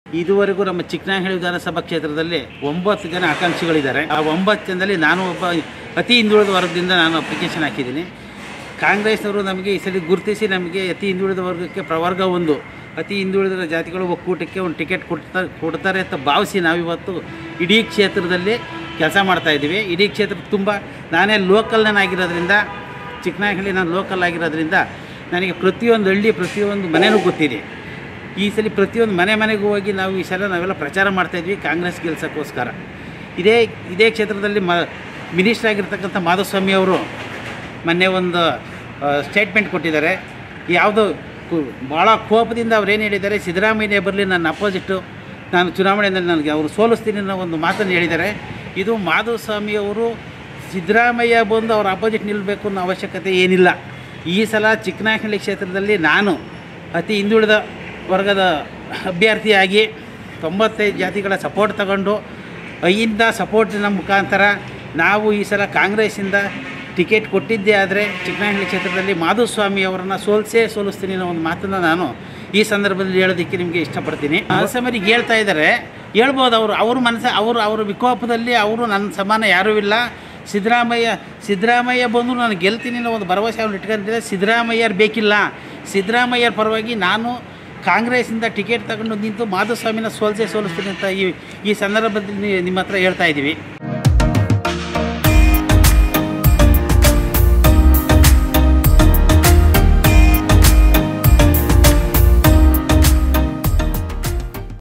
ಇದುವರೆಗೂ ನಮ್ಮ ಚಿಕ್ಕನಾಗಹಳ್ಳಿ ವಿಧಾನಸಭಾ ಕ್ಷೇತ್ರದಲ್ಲಿ ಒಂಬತ್ತು ಜನ ಆಕಾಂಕ್ಷಿಗಳಿದ್ದಾರೆ ಆ ಒಂಬತ್ತು ಜನದಲ್ಲಿ ನಾನು ಒಬ್ಬ ಅತಿ ಹಿಂದುಳಿದ ವರ್ಗದಿಂದ ನಾನು ಅಪ್ಲಿಕೇಶನ್ ಹಾಕಿದ್ದೀನಿ ಕಾಂಗ್ರೆಸ್ನವರು ನಮಗೆ ಈ ಸಲ ಗುರುತಿಸಿ ನಮಗೆ ಅತಿ ಹಿಂದುಳಿದ ವರ್ಗಕ್ಕೆ ಪ್ರವರ್ಗ ಒಂದು ಅತಿ ಹಿಂದುಳಿದ ಜಾತಿಗಳು ಒಕ್ಕೂಟಕ್ಕೆ ಒಂದು ಟಿಕೆಟ್ ಕೊಡ್ತಾ ಕೊಡ್ತಾರೆ ಅಂತ ಭಾವಿಸಿ ನಾವಿವತ್ತು ಇಡೀ ಕ್ಷೇತ್ರದಲ್ಲಿ ಕೆಲಸ ಮಾಡ್ತಾ ಇದ್ದೀವಿ ಇಡೀ ಕ್ಷೇತ್ರ ತುಂಬ ನಾನೇ ಲೋಕಲ್ನಾಗಿರೋದ್ರಿಂದ ಚಿಕ್ಕನಾಗಹಳ್ಳಿ ನಾನು ಲೋಕಲ್ ಆಗಿರೋದ್ರಿಂದ ನನಗೆ ಪ್ರತಿಯೊಂದು ಹಳ್ಳಿ ಪ್ರತಿಯೊಂದು ಮನೆಯೂ ಗೊತ್ತಿದೆ ಈ ಸಲ ಪ್ರತಿಯೊಂದು ಮನೆ ಮನೆಗೂ ಹೋಗಿ ನಾವು ಈ ಸಲ ನಾವೆಲ್ಲ ಪ್ರಚಾರ ಮಾಡ್ತಾಯಿದ್ವಿ ಕಾಂಗ್ರೆಸ್ ಗೆಲ್ಸೋಕ್ಕೋಸ್ಕರ ಇದೇ ಇದೇ ಕ್ಷೇತ್ರದಲ್ಲಿ ಮ ಮಿನಿಸ್ಟರ್ ಆಗಿರ್ತಕ್ಕಂಥ ಮಾಧುಸ್ವಾಮಿ ಅವರು ಮೊನ್ನೆ ಒಂದು ಸ್ಟೇಟ್ಮೆಂಟ್ ಕೊಟ್ಟಿದ್ದಾರೆ ಯಾವುದೋ ಕು- ಭಾಳ ಕೋಪದಿಂದ ಅವ್ರು ಏನು ಹೇಳಿದ್ದಾರೆ ಸಿದ್ದರಾಮಯ್ಯ ಬರಲಿ ನನ್ನ ಅಪೋಸಿಟ್ಟು ನಾನು ಚುನಾವಣೆಯಲ್ಲಿ ನನಗೆ ಅವರು ಸೋಲಿಸ್ತೀನಿ ಅನ್ನೋ ಒಂದು ಮಾತನ್ನು ಹೇಳಿದ್ದಾರೆ ಇದು ಮಾಧುಸ್ವಾಮಿ ಅವರು ಸಿದ್ದರಾಮಯ್ಯ ಬಂದು ಅವ್ರ ಅಪೋಸಿಟ್ ನಿಲ್ಲಬೇಕು ಅನ್ನೋ ಅವಶ್ಯಕತೆ ಏನಿಲ್ಲ ಈ ಸಲ ಚಿಕ್ಕನಾಗಹಳ್ಳಿ ಕ್ಷೇತ್ರದಲ್ಲಿ ನಾನು ಅತಿ ಹಿಂದುಳಿದ ವರ್ಗದ ಅಭ್ಯರ್ಥಿಯಾಗಿ ತೊಂಬತ್ತೈದು ಜಾತಿಗಳ ಸಪೋರ್ಟ್ ತಗೊಂಡು ಐಯಿಂದ ಸಪೋರ್ಟಿನ ಮುಖಾಂತರ ನಾವು ಈ ಸಲ ಕಾಂಗ್ರೆಸ್ಸಿಂದ ಟಿಕೆಟ್ ಕೊಟ್ಟಿದ್ದೇ ಆದರೆ ಚಿಕ್ಕನಾಗಹಳ್ಳಿ ಕ್ಷೇತ್ರದಲ್ಲಿ ಮಾಧುಸ್ವಾಮಿ ಅವರನ್ನು ಸೋಲ್ಸೇ ಸೋಲಿಸ್ತೀನಿ ಅನ್ನೋ ಒಂದು ಮಾತನ್ನು ನಾನು ಈ ಸಂದರ್ಭದಲ್ಲಿ ಹೇಳೋದಕ್ಕೆ ನಿಮಗೆ ಇಷ್ಟಪಡ್ತೀನಿ ಅಲ್ಸಮರಿಗೆ ಹೇಳ್ತಾ ಇದ್ದಾರೆ ಹೇಳ್ಬೋದು ಅವರು ಅವ್ರ ಮನಸ್ಸ ಅವರು ಅವರ ವಿಕೋಪದಲ್ಲಿ ಅವರು ನನ್ನ ಸಮಾನ ಯಾರೂ ಇಲ್ಲ ಸಿದ್ದರಾಮಯ್ಯ ಸಿದ್ದರಾಮಯ್ಯ ಬಂದು ನಾನು ಗೆಲ್ತೀನಿ ಅನ್ನೋ ಒಂದು ಭರವಸೆ ಅವ್ರು ಇಟ್ಕೊಂಡಿದ್ದಾರೆ ಸಿದ್ದರಾಮಯ್ಯರು ಬೇಕಿಲ್ಲ ಸಿದ್ದರಾಮಯ್ಯರ ಪರವಾಗಿ ನಾನು ಕಾಂಗ್ರೆಸ್ಸಿಂದ ಟಿಕೆಟ್ ತಗೊಂಡು ನಿಂತು ಮಾಧುಸ್ವಾಮಿನ ಸೋಲ್ಸೇ ಸೋಲಿಸ್ತೀನಿ ಅಂತ ಈ ಈ ಸಂದರ್ಭದಲ್ಲಿ ನಿಮ್ಮ ಹತ್ರ ಹೇಳ್ತಾ ಇದ್ದೀವಿ